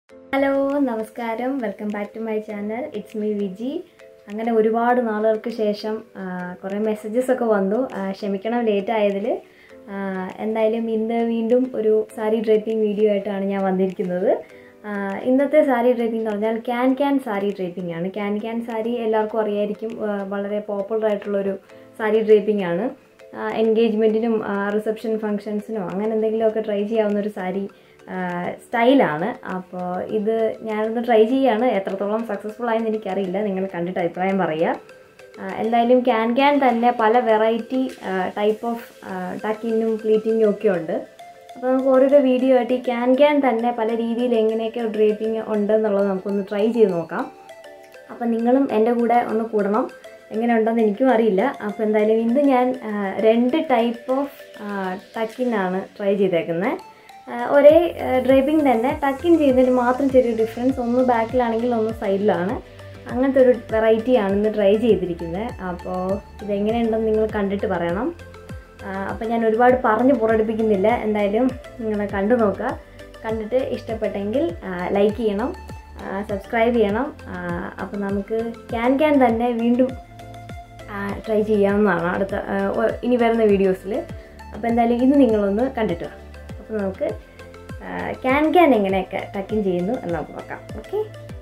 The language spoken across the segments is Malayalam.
ഹലോ നമസ്കാരം welcome back to my channel it's me Viji അങ്ങനെ ഒരുപാട് നാളുകൾക്ക് ശേഷം ആ, കുറേ മെസ്സേജസ് ഒക്കെ വന്നു ആ, ക്ഷമിക്കണം ലേറ്റ് ആയതിൽ ആ, എന്തായാലും ഇന്ന് വീണ്ടും ഒരു സാരി ഡ്രേപ്പിംഗ് വീഡിയോ ആയിട്ടാണ് ഞാൻ വന്നിരിക്കുന്നത് ആ, ഇന്നത്തെ സാരി ഡ്രേപ്പിംഗ് എന്ന് പറഞ്ഞാൽ ക്യാൻ ക്യാൻ സാരി ഡ്രേപ്പിംഗ് ആണ് ക്യാൻ ക്യാൻ സാരി എല്ലാവർക്കും അറിയായിരിക്കും ആ, വളരെ പോപ്പുലർ ആയിട്ടുള്ളൊരു സാരി ഡ്രേപ്പിംഗ് ആണ് എൻഗേജ്മെൻറ്റിനും റിസപ്ഷൻ ഫങ്ഷൻസിനോ അങ്ങനെ എന്തെങ്കിലുമൊക്കെ ട്രൈ ചെയ്യാവുന്ന ഒരു സാരി സ്റ്റൈലാണ് അപ്പോൾ ഇത് ഞാനൊന്ന് ട്രൈ ചെയ്യാണ് എത്രത്തോളം സക്സസ്ഫുൾ ആയെന്ന് എനിക്കറിയില്ല നിങ്ങൾ കണ്ടിട്ട് അഭിപ്രായം പറയുക ആ, എന്തായാലും ക്യാൻ ക്യാൻ തന്നെ പല വെറൈറ്റി ടൈപ്പ് ഓഫ് ടക്കിങ്ങും പ്ലീറ്റിങ്ങും ഒക്കെ ഉണ്ട് അപ്പോൾ നമുക്ക് ഓരോരോ വീഡിയോ ആയിട്ട് ഈ ക്യാൻ ക്യാൻ തന്നെ പല രീതിയിൽ എങ്ങനെയൊക്കെ ഡ്രേപ്പിംഗ് ഉണ്ടെന്നുള്ളത് നമുക്കൊന്ന് ട്രൈ ചെയ്ത് നോക്കാം അപ്പം നിങ്ങളും എൻ്റെ കൂടെ ഒന്ന് കൂടണം എങ്ങനെ ഉണ്ടെന്ന് എനിക്കും അറിയില്ല അപ്പോൾ എന്തായാലും ഇന്ന് ഞാൻ ആ, രണ്ട് ടൈപ്പ് ഓഫ് ടക്കിനാണ് ട്രൈ ചെയ്തേക്കുന്നത് ഒരേ ഡ്രൈപ്പിംഗ് തന്നെ ടക്കിൻ ചെയ്യുന്നതിന് മാത്രം ചെറിയ ഡിഫറൻസ് ഒന്ന് ബാക്കിലാണെങ്കിൽ ഒന്ന് സൈഡിലാണ് അങ്ങനത്തെ ഒരു വെറൈറ്റിയാണ് ഇന്ന് ട്രൈ ചെയ്തിരിക്കുന്നത് അപ്പോൾ ഇതെങ്ങനെയുണ്ടെന്ന് നിങ്ങൾ കണ്ടിട്ട് പറയണം അപ്പോൾ ഞാൻ ഒരുപാട് പറഞ്ഞ് പുറടിപ്പിക്കുന്നില്ല എന്തായാലും നിങ്ങൾ കണ്ടു നോക്കുക കണ്ടിട്ട് ഇഷ്ടപ്പെട്ടെങ്കിൽ ലൈക്ക് ചെയ്യണം സബ്സ്ക്രൈബ് ചെയ്യണം അപ്പോൾ നമുക്ക് ക്യാൻ ക്യാൻ തന്നെ വീണ്ടും ട്രൈ ചെയ്യാവുന്നതാണ് അടുത്ത ആ, ഒ- ഇനി വരുന്ന വീഡിയോസിൽ അപ്പോൾ എന്തായാലും ഇത് നിങ്ങളൊന്ന് കണ്ടിട്ട് വാ അപ്പോൾ നമുക്ക് ക്യാൻ ക്യാൻ എങ്ങനെയൊക്കെ ടക്കിങ് ചെയ്യുന്നു എന്ന് നമുക്ക് നോക്കാം ഓക്കെ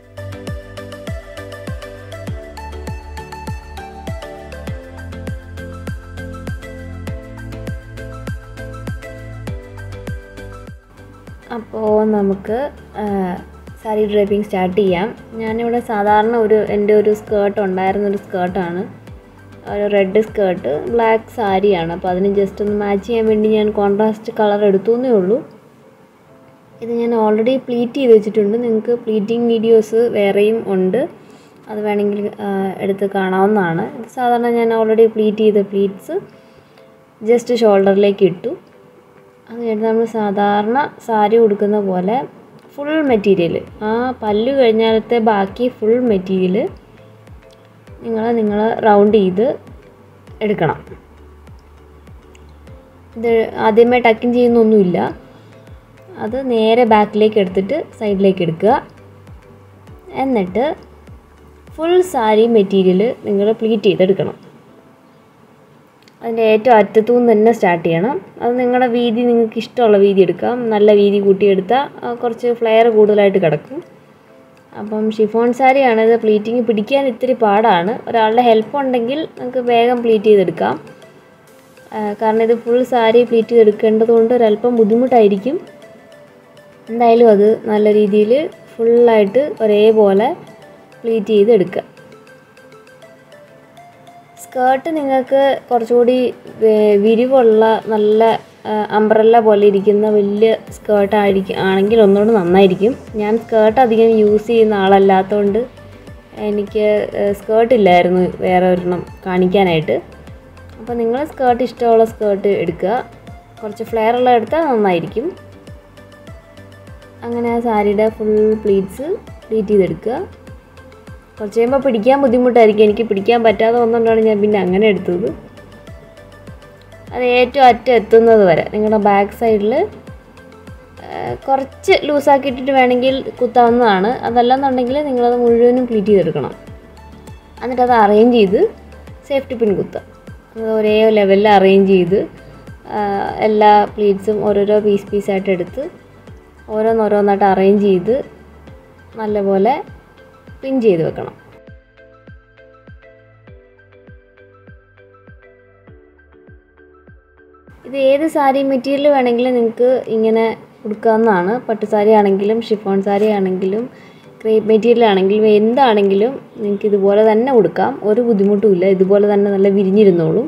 അപ്പോൾ നമുക്ക് സാരി ഡ്രൈപ്പിംഗ് സ്റ്റാർട്ട് ചെയ്യാം ഞാനിവിടെ സാധാരണ ഒരു എൻ്റെ ഒരു സ്കേർട്ട് ഉണ്ടായിരുന്ന ഒരു സ്കേർട്ടാണ് ഒരു റെഡ് സ്കേർട്ട് ബ്ലാക്ക് സാരിയാണ് അപ്പോൾ അതിന് ജസ്റ്റ് ഒന്ന് മാച്ച് ചെയ്യാൻ വേണ്ടി ഞാൻ കോൺട്രാസ്റ്റ് കളർ എടുത്തു എന്നേ ഉള്ളൂ ഇത് ഞാൻ ഓൾറെഡി പ്ലീറ്റ് ചെയ്ത് വെച്ചിട്ടുണ്ട് നിങ്ങൾക്ക് പ്ലീറ്റിംഗ് വീഡിയോസ് വേറെയും ഉണ്ട് അത് വേണമെങ്കിൽ ആ, എടുത്ത് കാണാവുന്നതാണ് ഇത് സാധാരണ ഞാൻ ഓൾറെഡി പ്ലീറ്റ് ചെയ്ത പ്ലീറ്റ്സ് ജസ്റ്റ് ഷോൾഡറിലേക്ക് ഇട്ടു അത് കഴിഞ്ഞ് നമ്മൾ സാധാരണ സാരി ഉടുക്കുന്ന പോലെ ഫുൾ മെറ്റീരിയൽ ആ പല്ലു കഴിഞ്ഞാലത്തെ ബാക്കി ഫുൾ മെറ്റീരിയൽ നിങ്ങൾ നിങ്ങൾ റൗണ്ട് ചെയ്ത് എടുക്കണം ഇത് ആദ്യമേ ടക്കിങ് ചെയ്യുന്നൊന്നുമില്ല അത് നേരെ ബാക്കിലേക്ക് എടുത്തിട്ട് സൈഡിലേക്ക് എടുക്കുക എന്നിട്ട് ഫുൾ സാരി മെറ്റീരിയൽ നിങ്ങൾ പ്ലീറ്റ് ചെയ്തെടുക്കണം അതിൻ്റെ ഏറ്റവും അറ്റത്തു നിന്ന് തന്നെ സ്റ്റാർട്ട് ചെയ്യണം അത് നിങ്ങളുടെ വീതി നിങ്ങൾക്ക് ഇഷ്ടമുള്ള വീതി എടുക്കാം നല്ല വീതി കൂട്ടിയെടുത്താൽ ആ, കുറച്ച് ഫ്ലെയർ കൂടുതലായിട്ട് കിടക്കും അപ്പം ഷിഫോൺ സാരിയാണ് ഇത് പ്ലീറ്റിങ് പിടിക്കാൻ ഇത്തിരി പാടാണ് ഒരാളുടെ ഹെൽപ്പ് ഉണ്ടെങ്കിൽ നമുക്ക് വേഗം പ്ലീറ്റ് ചെയ്തെടുക്കാം ആ, കാരണം ഇത് ഫുൾ സാരി പ്ലീറ്റ് ചെയ്തെടുക്കേണ്ടത് കൊണ്ട് ഒരല്പം ബുദ്ധിമുട്ടായിരിക്കും എന്തായാലും അത് നല്ല രീതിയിൽ ഫുള്ളായിട്ട് ഒരേപോലെ പ്ലീറ്റ് ചെയ്തെടുക്കുക സ്കേർട്ട് നിങ്ങൾക്ക് കുറച്ചുകൂടി വേ- വിരിവുള്ള നല്ല അംബ്രല്ല പോലെ ഇരിക്കുന്ന വലിയ സ്കേർട്ട് ആയിരിക്കും ആണെങ്കിൽ ഒന്നുകൂടി നന്നായിരിക്കും ഞാൻ സ്കേർട്ട് അധികം യൂസ് ചെയ്യുന്ന ആളല്ലാത്തതുകൊണ്ട് എനിക്ക് സ്കേർട്ട് ഇല്ലായിരുന്നു വേറെ ഒരെണ്ണം കാണിക്കാനായിട്ട് അപ്പോൾ നിങ്ങൾ സ്കേർട്ട് ഇഷ്ടമുള്ള സ്കേർട്ട് എടുക്കുക കുറച്ച് ഫ്ലെയർ ഉള്ള എടുത്താൽ നന്നായിരിക്കും അങ്ങനെ ആ സാരിയുടെ ഫുൾ പ്ലീറ്റ്സ് പ്ലീറ്റ് ചെയ്തെടുക്കുക കുറച്ച് കഴിയുമ്പോൾ പിടിക്കാൻ ബുദ്ധിമുട്ടായിരിക്കും എനിക്ക് പിടിക്കാൻ പറ്റാതെ വന്നുകൊണ്ടാണ് ഞാൻ പിന്നെ അങ്ങനെ എടുത്തത് അത് ഏറ്റവും അറ്റം എത്തുന്നത് വരെ നിങ്ങളുടെ ബാക്ക് സൈഡിൽ കുറച്ച് ലൂസാക്കിയിട്ടിട്ട് വേണമെങ്കിൽ കുത്താവുന്നതാണ് അതല്ലെന്നുണ്ടെങ്കിൽ നിങ്ങളത് മുഴുവനും പ്ലീറ്റ് ചെയ്തെടുക്കണം എന്നിട്ട് അത് അറേഞ്ച് ചെയ്ത് സേഫ്റ്റി പിൻ കുത്തുക അത് ഒരേ ലെവലിൽ അറേഞ്ച് ചെയ്ത് ആ, എല്ലാ പ്ലീറ്റ്സും ഓരോരോ പീസ് പീസായിട്ട് എടുത്ത് ഓരോന്നോരോന്നായിട്ട് അറേഞ്ച് ചെയ്ത് നല്ലപോലെ പിൻ ചെയ്ത് വെക്കണം ഇത് ഏത് സാരി മെറ്റീരിയൽ വേണമെങ്കിലും നിങ്ങൾക്ക് ഇങ്ങനെ കൊടുക്കാവുന്നതാണ് പട്ട് സാരി ആണെങ്കിലും ഷിഫോൺ സാരി ആണെങ്കിലും ക്രേപ്പ് മെറ്റീരിയൽ ആണെങ്കിലും എന്താണെങ്കിലും നിങ്ങൾക്ക് ഇതുപോലെ തന്നെ കൊടുക്കാം ഒരു ബുദ്ധിമുട്ടുമില്ല ഇതുപോലെ തന്നെ നല്ല വിരിഞ്ഞിരുന്നോളും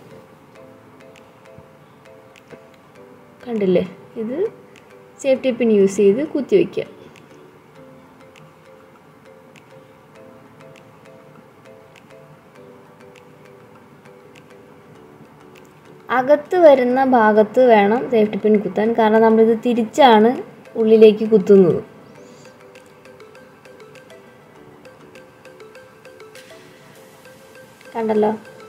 കണ്ടില്ലേ ഇത് സേഫ്റ്റി പിൻ യൂസ് ചെയ്ത് കുത്തി വയ്ക്കുക അകത്ത് വരുന്ന ഭാഗത്ത് വേണം സേഫ്റ്റി പിൻ കുത്താൻ കാരണം നമ്മളിത് തിരിച്ചാണ് ഉള്ളിലേക്ക് കുത്തുന്നത് കണ്ടല്ലോ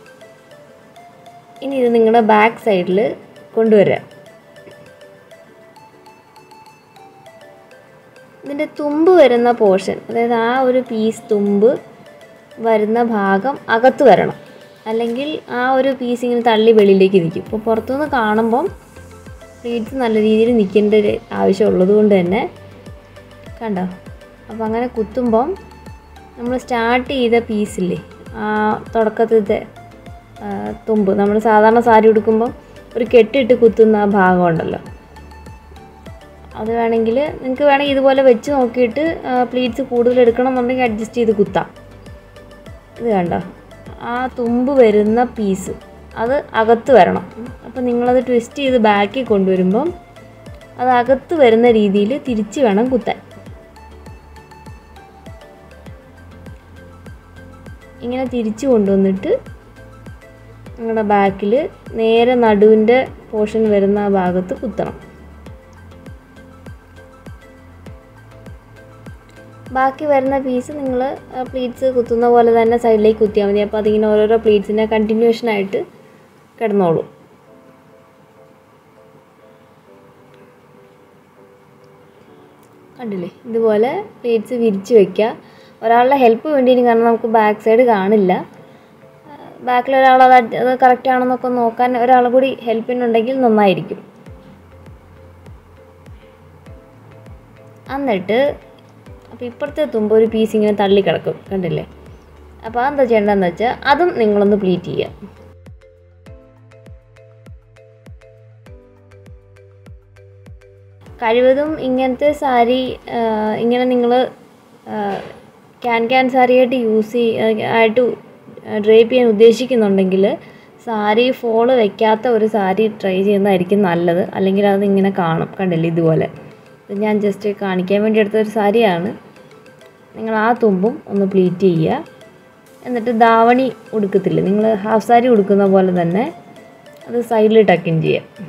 ഇനി ഇത് നിങ്ങളുടെ ബാക്ക് സൈഡിൽ കൊണ്ടുവരാം ഇത് ഇതിൻ്റെ തുമ്പ് വരുന്ന പോർഷൻ അതായത് ആ ഒരു പീസ് തുമ്പ് വരുന്ന ഭാഗം അകത്ത് വരണം അല്ലെങ്കിൽ ആ ഒരു പീസ് ഇങ്ങനെ തള്ളി വെളിയിലേക്ക് നിൽക്കും ഇപ്പോൾ പുറത്തുനിന്ന് കാണുമ്പം പ്ലീറ്റ്സ് നല്ല രീതിയിൽ നിൽക്കേണ്ട ഒരു ആവശ്യമുള്ളത് കൊണ്ട് തന്നെ കണ്ടോ അപ്പോൾ അങ്ങനെ കുത്തുമ്പം നമ്മൾ സ്റ്റാർട്ട് ചെയ്ത പീസില്ലേ ആ തുടക്കത്തിലത്തെ ആ, തുമ്പ് നമ്മൾ സാധാരണ സാരി ഉടുക്കുമ്പം ഒരു കെട്ടിട്ട് കുത്തുന്ന ആ ഭാഗം ഉണ്ടല്ലോ അത് വേണമെങ്കിൽ നിങ്ങൾക്ക് വേണമെങ്കിൽ ഇതുപോലെ വെച്ച് നോക്കിയിട്ട് പ്ലീറ്റ്സ് കൂടുതൽ എടുക്കണം എന്നുണ്ടെങ്കിൽ അഡ്ജസ്റ്റ് ചെയ്ത് കുത്താം ഇത് കണ്ടോ ആ തുമ്പ് വരുന്ന പീസ് അത് അകത്ത് വരണം അപ്പോൾ നിങ്ങളത് ട്വിസ്റ്റ് ചെയ്ത് ബാക്കിൽ കൊണ്ടുവരുമ്പം അത് അകത്ത് വരുന്ന രീതിയിൽ തിരിച്ച് വേണം കുത്താൻ ഇങ്ങനെ തിരിച്ച് കൊണ്ടുവന്നിട്ട് നിങ്ങളുടെ ബാക്കിൽ നേരെ നടുവിൻ്റെ പോർഷൻ വരുന്ന ആ ഭാഗത്ത് കുത്തണം ബാക്കി വരുന്ന പീസ് നിങ്ങൾ പ്ലീറ്റ്സ് കുത്തുന്ന പോലെ തന്നെ സൈഡിലേക്ക് കുത്തിയാൽ മതി അപ്പോൾ അതിങ്ങനെ ഓരോരോ പ്ലീറ്റ്സിൻ്റെ കണ്ടിന്യൂഷൻ ആയിട്ട് കിടന്നോളും കണ്ടില്ലേ ഇതുപോലെ പ്ലീറ്റ്സ് വിരിച്ച് വെക്കുക ഒരാളുടെ ഹെൽപ്പ് വേണ്ടിയിട്ട് കാരണം നമുക്ക് ബാക്ക് സൈഡ് കാണില്ല ബാക്കിൽ ഒരാൾ അത് അഡ്- അത് കറക്റ്റ് ആണെന്നൊക്കെ നോക്കാൻ ഒരാൾ കൂടി ഹെൽപ്പിനുണ്ടെങ്കിൽ നന്നായിരിക്കും എന്നിട്ട് അപ്പോൾ ഇപ്പുറത്തെ തുമ്പ് ഒരു പീസ് ഇങ്ങനെ തള്ളി കിടക്കും കണ്ടില്ലേ അപ്പോൾ അതെന്താ ചെയ്യേണ്ടതെന്ന് വെച്ചാൽ അതും നിങ്ങളൊന്ന് പ്ലീറ്റ് ചെയ്യുക കഴിവതും ഇങ്ങനത്തെ സാരി ആ, ഇങ്ങനെ നിങ്ങൾ ക്യാൻ ക്യാൻ സാരിയായിട്ട് യൂസ് ചെയ്യ ആയിട്ട് ഡ്രേപ്പ് ചെയ്യാൻ ഉദ്ദേശിക്കുന്നുണ്ടെങ്കിൽ സാരി ഫോള് വെക്കാത്ത ഒരു സാരി ട്രൈ ചെയ്യുന്നതായിരിക്കും നല്ലത് അല്ലെങ്കിൽ അത് ഇങ്ങനെ കാണും കണ്ടില്ലേ ഇതുപോലെ ഇത് ഞാൻ ജസ്റ്റ് കാണിക്കാൻ വേണ്ടി എടുത്ത ഒരു സാരിയാണ് നിങ്ങൾ ആ തുമ്പും ഒന്ന് പ്ലീറ്റ് ചെയ്യുക എന്നിട്ട് ദാവണി ഉടുക്കത്തില്ലേ നിങ്ങൾ ഹാഫ് സാരി ഉടുക്കുന്ന പോലെ തന്നെ അത് സൈഡിൽ ടക്കിൻ ചെയ്യുക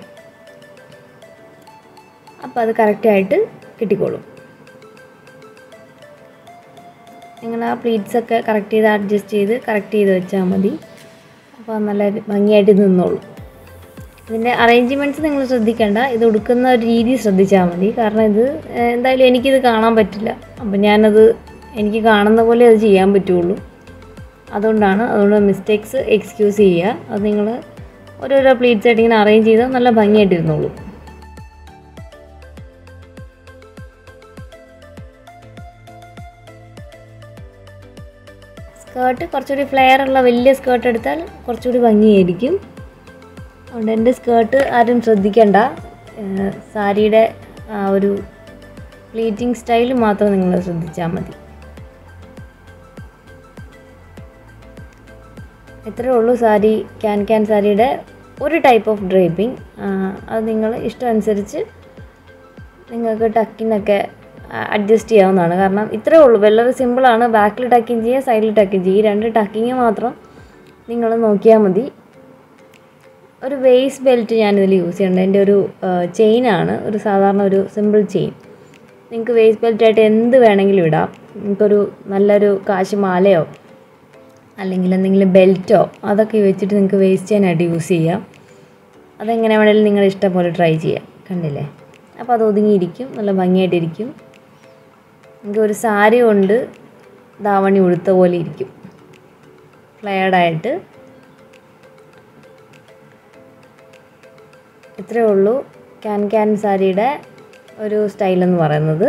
അപ്പോൾ അത് കറക്റ്റായിട്ട് കിട്ടിക്കോളും നിങ്ങൾ ആ പ്ലീറ്റ്സ് ഒക്കെ കറക്റ്റ് ചെയ്ത് അഡ്ജസ്റ്റ് ചെയ്ത് കറക്റ്റ് ചെയ്ത് വെച്ചാൽ മതി അപ്പോൾ അത് നല്ല ഭംഗിയായിട്ട് നിന്നോളും ഇതിൻ്റെ അറേഞ്ച്മെൻറ്റ്സ് നിങ്ങൾ ശ്രദ്ധിക്കേണ്ട ഇത് ഉടുക്കുന്ന ഒരു രീതി ശ്രദ്ധിച്ചാൽ മതി കാരണം ഇത് ഏഹ്, എന്തായാലും എനിക്കിത് കാണാൻ പറ്റില്ല അപ്പോൾ ഞാനത് എനിക്ക് കാണുന്ന പോലെ അത് ചെയ്യാൻ പറ്റുള്ളൂ അതുകൊണ്ടാണ് അതുകൊണ്ട് മിസ്റ്റേക്സ് എക്സ്ക്യൂസ് ചെയ്യുക അത് നിങ്ങൾ ഓരോരോ പ്ലീറ്റ്സ് ആയിട്ട് ഇങ്ങനെ അറേഞ്ച് ചെയ്താൽ നല്ല ഭംഗിയായിട്ട് ഇരുന്നോളൂ സ്കേർട്ട് കുറച്ചുകൂടി ഫ്ലെയർ ഉള്ള വലിയ സ്കേർട്ട് എടുത്താൽ കുറച്ചുകൂടി ഭംഗിയായിരിക്കും അതുകൊണ്ട് എൻ്റെ സ്കേർട്ട് ആരും ശ്രദ്ധിക്കണ്ട ഏഹ് സാരിയുടെ ആ ഒരു പ്ലീറ്റിംഗ് സ്റ്റൈൽ മാത്രം നിങ്ങൾ ശ്രദ്ധിച്ചാൽ മതി ഇത്രയേ ഉള്ളൂ സാരി ക്യാൻ ക്യാൻ സാരിയുടെ ഒരു ടൈപ്പ് ഓഫ് ഡ്രൈപ്പിംഗ് അത് നിങ്ങൾ ഇഷ്ടമനുസരിച്ച് നിങ്ങൾക്ക് ടക്കിനൊക്കെ അഡ്ജസ്റ്റ് ചെയ്യാവുന്നതാണ് കാരണം ഇത്രയേ ഉള്ളൂ വളരെ സിമ്പിളാണ് ബാക്കിൽ ടക്കിങ് ചെയ്യുക സൈഡിൽ ടക്കിങ് ചെയ്യുക ഈ രണ്ട് ടക്കിങ് മാത്രം നിങ്ങൾ നോക്കിയാൽ മതി ഒരു വേസ്റ്റ് ബെൽറ്റ് ഞാനിതിൽ യൂസ് ചെയ്യുന്നുണ്ട് എൻ്റെ ഒരു ചെയിനാണ് ഒരു സാധാരണ ഒരു സിമ്പിൾ ചെയിൻ നിങ്ങൾക്ക് വേസ്റ്റ് ബെൽറ്റായിട്ട് എന്ത് വേണമെങ്കിലും ഇടാം നിങ്ങൾക്കൊരു നല്ലൊരു കാശ് മാലയോ അല്ലെങ്കിൽ എന്തെങ്കിലും ബെൽറ്റോ അതൊക്കെ വെച്ചിട്ട് നിങ്ങൾക്ക് വേസ്റ്റ് ചെയ്യാനായിട്ട് യൂസ് ചെയ്യാം അതെങ്ങനെ വേണമെങ്കിലും നിങ്ങൾ ഇഷ്ടം പോലെ ട്രൈ ചെയ്യാം കണ്ടില്ലേ അപ്പോൾ അത് ഒതുങ്ങിയിരിക്കും നല്ല ഭംഗിയായിട്ടിരിക്കും നിങ്ങൾക്ക് ഒരു സാരി കൊണ്ട് ധാവണി ഉടുത്ത പോലെ ഇരിക്കും ഫ്ലെയർഡായിട്ട് ഇത്രയേ ഉള്ളൂ ക്യാൻ ക്യാൻ സാരിയുടെ ഒരു സ്റ്റൈൽ എന്ന് പറയുന്നത്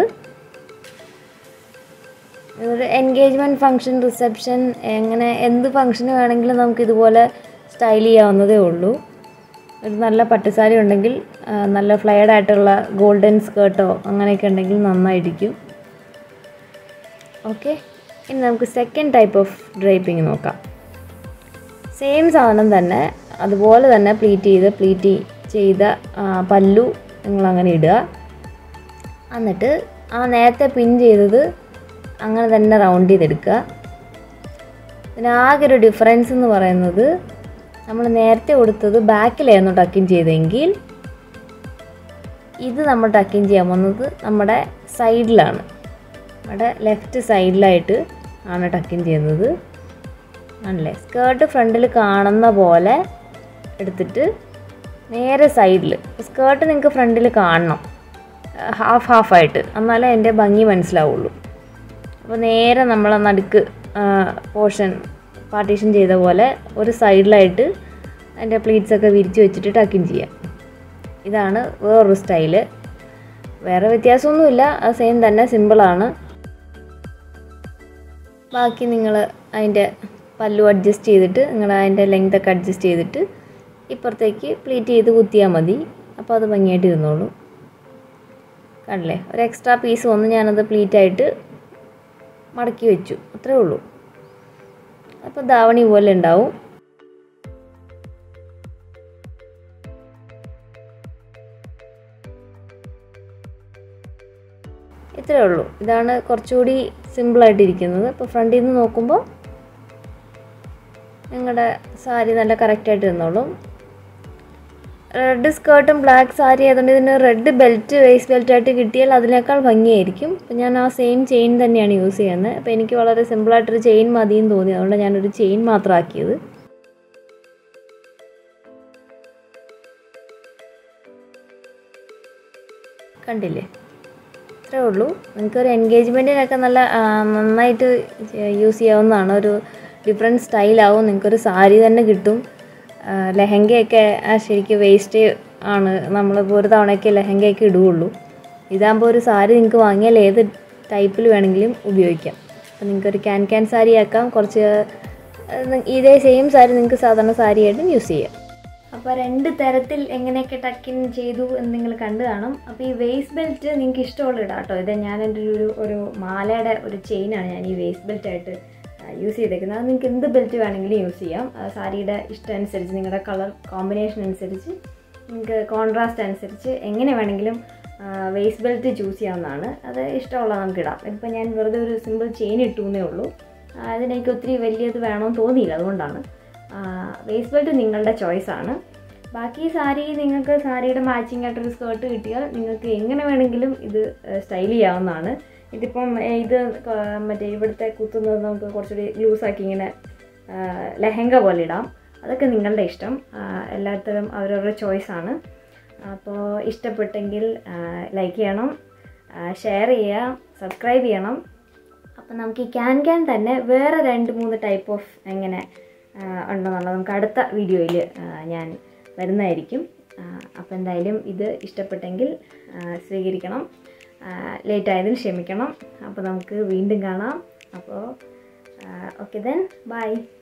ഒരു എൻഗേജ്മെൻറ്റ് ഫങ്ഷൻ റിസപ്ഷൻ എങ്ങനെ എന്ത് ഫങ്ഷന് വേണമെങ്കിലും നമുക്ക് ഇതുപോലെ സ്റ്റൈൽ ചെയ്യാവുന്നതേ ഉള്ളൂ ഒരു നല്ല പട്ടുസാരി ഉണ്ടെങ്കിൽ ആ, നല്ല ഫ്ലെയർഡ് ആയിട്ടുള്ള ഗോൾഡൻ സ്കേർട്ടോ അങ്ങനെയൊക്കെ ഉണ്ടെങ്കിൽ നന്നായിരിക്കും ഓക്കെ ഇനി നമുക്ക് സെക്കൻഡ് ടൈപ്പ് ഓഫ് ഡ്രൈപ്പിംഗ് നോക്കാം സെയിം സാധനം തന്നെ അതുപോലെ തന്നെ പ്ലീറ്റ് ചെയ്ത് പ്ലീറ്റ് ചെയ്ത ആ, പല്ലു നിങ്ങളങ്ങനെ ഇടുക എന്നിട്ട് ആ നേരത്തെ പിൻ ചെയ്തത് അങ്ങനെ തന്നെ റൗണ്ട് ചെയ്തെടുക്കുക ഇതിനാകെ ഒരു ഡിഫറൻസ് എന്ന് പറയുന്നത് നമ്മൾ നേരത്തെ കൊടുത്തത് ബാക്കിലായിരുന്നു ടക്കിൻ ചെയ്തെങ്കിൽ ഇത് നമ്മൾ ടക്കിൻ ചെയ്യാൻ പോകുന്നത് നമ്മുടെ സൈഡിലാണ് നമ്മുടെ ലെഫ്റ്റ് സൈഡിലായിട്ട് ആണ് ടക്കിൻ ചെയ്യുന്നത് ആണല്ലേ സ്കേർട്ട് ഫ്രണ്ടിൽ കാണുന്ന പോലെ എടുത്തിട്ട് നേരെ സൈഡിൽ സ്കേർട്ട് നിങ്ങൾക്ക് ഫ്രണ്ടിൽ കാണണം ഹാഫ് ഹാഫായിട്ട് എന്നാലേ അതിൻ്റെ ഭംഗി മനസ്സിലാവുള്ളൂ അപ്പോൾ നേരെ നമ്മൾ നടുക്ക് പോർഷൻ പാർട്ടീഷൻ ചെയ്ത പോലെ ഒരു സൈഡിലായിട്ട് അതിൻ്റെ പ്ലീറ്റ്സ് ഒക്കെ വിരിച്ച് വെച്ചിട്ട് ടക്കിൻ ചെയ്യാം ഇതാണ് വേറൊരു സ്റ്റൈല് വേറെ വ്യത്യാസമൊന്നുമില്ല അത് സെയിം തന്നെ സിമ്പിളാണ് ബാക്കി നിങ്ങൾ അതിൻ്റെ പല്ലു അഡ്ജസ്റ്റ് ചെയ്തിട്ട് നിങ്ങൾ അതിൻ്റെ ലെങ്ത് ഒക്കെ അഡ്ജസ്റ്റ് ചെയ്തിട്ട് ഇപ്പുറത്തേക്ക് പ്ലീറ്റ് ചെയ്ത് കുത്തിയാൽ മതി അപ്പോൾ അത് ഭംഗിയായിട്ട് ഇരുന്നോളൂ കണ്ടില്ലേ ഒരു എക്സ്ട്രാ പീസ് വന്ന് ഞാനത് പ്ലീറ്റായിട്ട് മടക്കി വെച്ചു അത്രേ ഉള്ളൂ അപ്പോൾ ധാവണി പോലെ ഉണ്ടാവും ഇത്രേ ഉള്ളൂ ഇതാണ് കുറച്ചുകൂടി സിമ്പിളായിട്ടിരിക്കുന്നത് ഇപ്പോൾ ഫ്രണ്ടിൽ നിന്ന് നോക്കുമ്പോൾ നിങ്ങളുടെ സാരി നല്ല കറക്റ്റായിട്ട് ഇരുന്നോളും റെഡ് സ്കേർട്ടും ബ്ലാക്ക് സാരി ആയതുകൊണ്ട് ഇതിന് റെഡ് ബെൽറ്റ് വേസ്റ്റ് ബെൽറ്റ് ആയിട്ട് കിട്ടിയാൽ അതിനേക്കാൾ ഭംഗിയായിരിക്കും അപ്പം ഞാൻ ആ സെയിം ചെയിൻ തന്നെയാണ് യൂസ് ചെയ്യുന്നത് അപ്പോൾ എനിക്ക് വളരെ സിമ്പിളായിട്ടൊരു ചെയിൻ മതിയെന്ന് തോന്നി അതുകൊണ്ട് ഞാനൊരു ചെയിൻ മാത്രം ആക്കിയത് കണ്ടില്ലേ ഇത്രേ ഉള്ളൂ നിങ്ങൾക്കൊരു എൻഗേജ്മെൻറ്റിനൊക്കെ നല്ല ആ, നന്നായിട്ട് യൂസ് ചെയ്യാവുന്നതാണ് ഒരു ഡിഫറെൻറ്റ് സ്റ്റൈലാവും നിങ്ങൾക്കൊരു സാരി തന്നെ കിട്ടും ആ, ലെഹങ്കയൊക്കെ ആ, ശരിക്കും വേസ്റ്റ് ആണ് നമ്മളിപ്പോൾ ഒരു തവണയൊക്കെ ലെഹങ്കയൊക്കെ ഇടുകയുള്ളൂ ഇതാകുമ്പോൾ ഒരു സാരി നിങ്ങൾക്ക് വാങ്ങിയാൽ ഏത് ടൈപ്പിൽ വേണമെങ്കിലും ഉപയോഗിക്കാം അപ്പോൾ നിങ്ങൾക്കൊരു ക്യാൻ ക്യാൻ സാരി ആക്കാം കുറച്ച് ആ, നി- ഇതേ സെയിം സാരി നിങ്ങൾക്ക് സാധാരണ സാരിയായിട്ടും യൂസ് ചെയ്യാം അപ്പോൾ രണ്ട് തരത്തിൽ എങ്ങനെയൊക്കെ ടക്കിൻ ചെയ്തു എന്ന് നിങ്ങൾ കണ്ടു കാണും അപ്പോൾ ഈ വേസ്റ്റ് ബെൽറ്റ് നിങ്ങൾക്ക് ഇഷ്ടമുള്ള ഇടാം കേട്ടോ ഇത് ഞാൻ എൻ്റെ ഒരു ഒരു മാലയുടെ ഒരു ചെയിനാണ് ഞാൻ ഈ വേസ്റ്റ് ബെൽറ്റ് ആയിട്ട് യൂസ് ചെയ്തേക്കുന്നത് അത് നിങ്ങൾക്ക് എന്ത് ബെൽറ്റ് വേണമെങ്കിലും യൂസ് ചെയ്യാം ആ, സാരിയുടെ ഇഷ്ടം അനുസരിച്ച് നിങ്ങളുടെ കളർ കോമ്പിനേഷൻ അനുസരിച്ച് നിങ്ങൾക്ക് കോൺട്രാസ്റ്റ് അനുസരിച്ച് എങ്ങനെ വേണമെങ്കിലും വേസ്റ്റ് ബെൽറ്റ് ചൂസ് ചെയ്യാവുന്നതാണ് അത് ഇഷ്ടമുള്ള നമുക്ക് ഇടാം ഇപ്പോൾ ഞാൻ വെറുതെ ഒരു സിമ്പിൾ ചെയിൻ ഇട്ടു എന്നേ ഉള്ളൂ ആ, അതിനെനിക്ക് ഒത്തിരി വലിയത് വേണമെന്ന് തോന്നിയില്ല അതുകൊണ്ടാണ് വേസ്റ്റ് ബെൽറ്റ് നിങ്ങളുടെ ചോയ്സാണ് ബാക്കി സാരി നിങ്ങൾക്ക് സാരിയുടെ മാച്ചിങ് ആയിട്ടൊരു സ്കേർട്ട് കിട്ടിയാൽ നിങ്ങൾക്ക് എങ്ങനെ വേണമെങ്കിലും ഇത് സ്റ്റൈൽ ചെയ്യാവുന്നതാണ് ഇതിപ്പം ഏ, ഇത് ക- മറ്റേ ഇവിടുത്തെ കുത്തുന്നത് നമുക്ക് കുറച്ചുകൂടി ലൂസാക്കി ഇങ്ങനെ ആ, ലെഹങ്ക പോലെ ഇടാം അതൊക്കെ നിങ്ങളുടെ ഇഷ്ടം ആ, എല്ലാത്തരം അവരവരുടെ ചോയ്സാണ് അപ്പോൾ ഇഷ്ടപ്പെട്ടെങ്കിൽ ലൈക്ക് ചെയ്യണം ഷെയർ ചെയ്യുക സബ്സ്ക്രൈബ് ചെയ്യണം അപ്പം നമുക്ക് ഈ ക്യാൻ ക്യാൻ തന്നെ വേറെ രണ്ട് മൂന്ന് ടൈപ്പ് ഓഫ് എങ്ങനെ ആ, ഉണ്ടെന്നുള്ളത് നമുക്ക് അടുത്ത വീഡിയോയിൽ ഞാൻ വരുന്നതായിരിക്കും അപ്പോൾ എന്തായാലും ഇത് ഇഷ്ടപ്പെട്ടെങ്കിൽ ആ, സ്വീകരിക്കണം ലേറ്റ് ആയതിൽ ക്ഷമിക്കണം അപ്പോൾ നമുക്ക് വീണ്ടും കാണാം അപ്പോൾ ഓക്കെ ദെൻ ബൈ